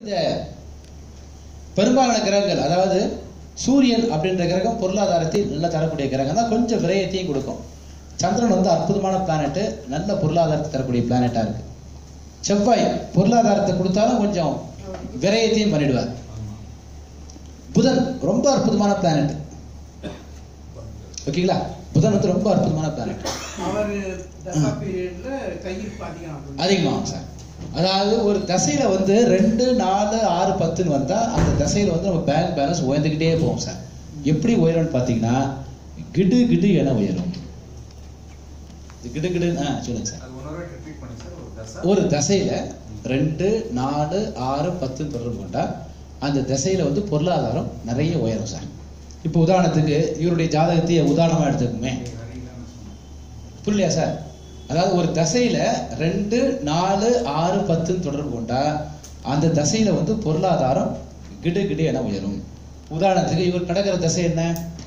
இந்த பெரும்பாலான கிரகங்கள் அதாவது சூரியன் அப்படின்ற கிரகம் பொருளாதாரத்தை நல்லா தரக்கூடிய கிரகம் தான் கொஞ்சம் விரயத்தையும் கொடுக்கும் சந்திரன் வந்து அற்புதமான பிளானட் நல்ல பொருளாதாரத்தை தரக்கூடிய பிளானட்டா இருக்கு செவ்வாய் பொருளாதாரத்தை கொடுத்தாலும் கொஞ்சம் விரயத்தையும் பண்ணிடுவார் புதன் ரொம்ப அற்புதமான பிளானட் ஓகேங்களா புதன் வந்து ரொம்ப அற்புதமான பிளானட் அவர் தசா பீரியட்ல கையில் பாத்தீங்கன்னா அதிகமாகும் சார் அதாவது ஒரு தசையில வந்து ரெண்டு நாலு ஆறு பத்துன்னு வந்தா அந்த தசையில வந்து நம்ம பேங்க் பேலன்ஸ் உயர்ந்துக்கிட்டே போகும் சார் எப்படி உயரும்னு பார்த்தீங்கன்னா கிடு கிடு என உயரும் இது கிடு கிடு ஆ சொல்லுங்க சார் அது ஒன்னொரு ரிப்பீட் பண்ணி சார் ஒரு தசை ஒரு தசையில ரெண்டு நாலு ஆறு பத்துன்னு தொடர்பு கொண்டா அந்த திசையில வந்து பொருளாதாரம் நிறைய உயரும் சார் இப்போ உதாரணத்துக்கு இவருடைய ஜாதகத்தையே உதாரணமா எடுத்துக்குமே புரியலையா சார் அதாவது ஒரு தசையில ரெண்டு நாலு ஆறு பத்துன்னு தொடர்பு கொண்டா அந்த தசையில வந்து பொருளாதாரம் கிடு கிடு என உயரும் உதாரணத்துக்கு இவர் நடக்கிற தசை என்ன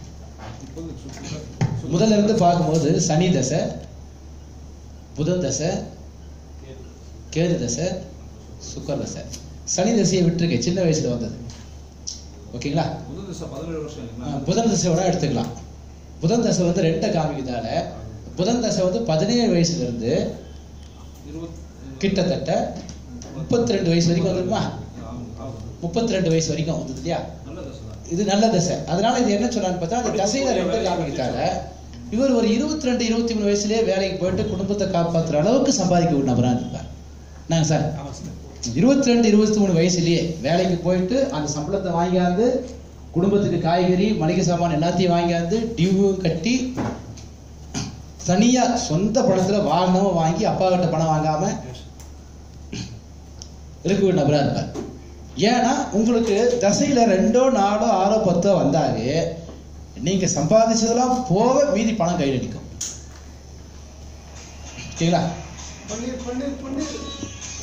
முதல்ல இருந்து பார்க்கும்போது சனி தசை புதன் தசை கேது தசை சுக்கர தசை சனி தசையை விட்டுருக்கேன் சின்ன வயசுல வந்தது ஓகேங்களா முதல் தசை பதினேழு வருஷம் ஆ, இல்லைங்களா புதன் தசையோட எடுத்துக்கலாம் புதன் தசை வந்து ரெண்டை காமிக்கிறதால புதன் தசை வந்து பதினேழு வயசுல இருந்து இருபத்தி கிட்டத்தட்ட முப்பத்தி ரெண்டு வயசு வரைக்கும் வந்துருமா ஆகும், ஆகும். முப்பத்தி ரெண்டு வயசு வரைக்கும் வந்தது இல்லையா நல்ல தசை தான் இது நல்ல தசை அதனால இது என்ன சொன்னான்னு பார்த்தா அந்த தசையில ரெண்டு காமிக்கிறதால இவர் ஒரு இருபத்தி ரெண்டு இருபத்தி மூணு வயசுலயே வேலைக்கு போயிட்டு குடும்பத்தை காப்பாத்துற அளவுக்கு சம்பாதிக்க ஒரு நபரா இருப்பார் நாங்க சார் இருபத்தி ரெண்டு இருபத்தி மூணு வயசுலயே வேலைக்கு போயிட்டு அந்த சம்பளத்தை வாங்கியாந்து குடும்பத்துக்கு காய்கறி மளிகை சாமான் எல்லாத்தையும் வாங்கியாந்து டியூவும் கட்டி தனியா சொந்த பணத்துல வாகனமும் வாங்கி அப்பா கிட்ட பணம் வாங்காம இருக்கக்கூடிய நபரா இருப்பார் ஏன்னா உங்களுக்கு தசையில ரெண்டோ நாலோ ஆறோ பத்தோ வந்தாலே நீங்க சம்பாதிச்சதெல்லாம் போக மீதி பணம் கையில் அடிக்கும் ஓகேங்களா பன்னீர் பன்னீர் பன்னீர்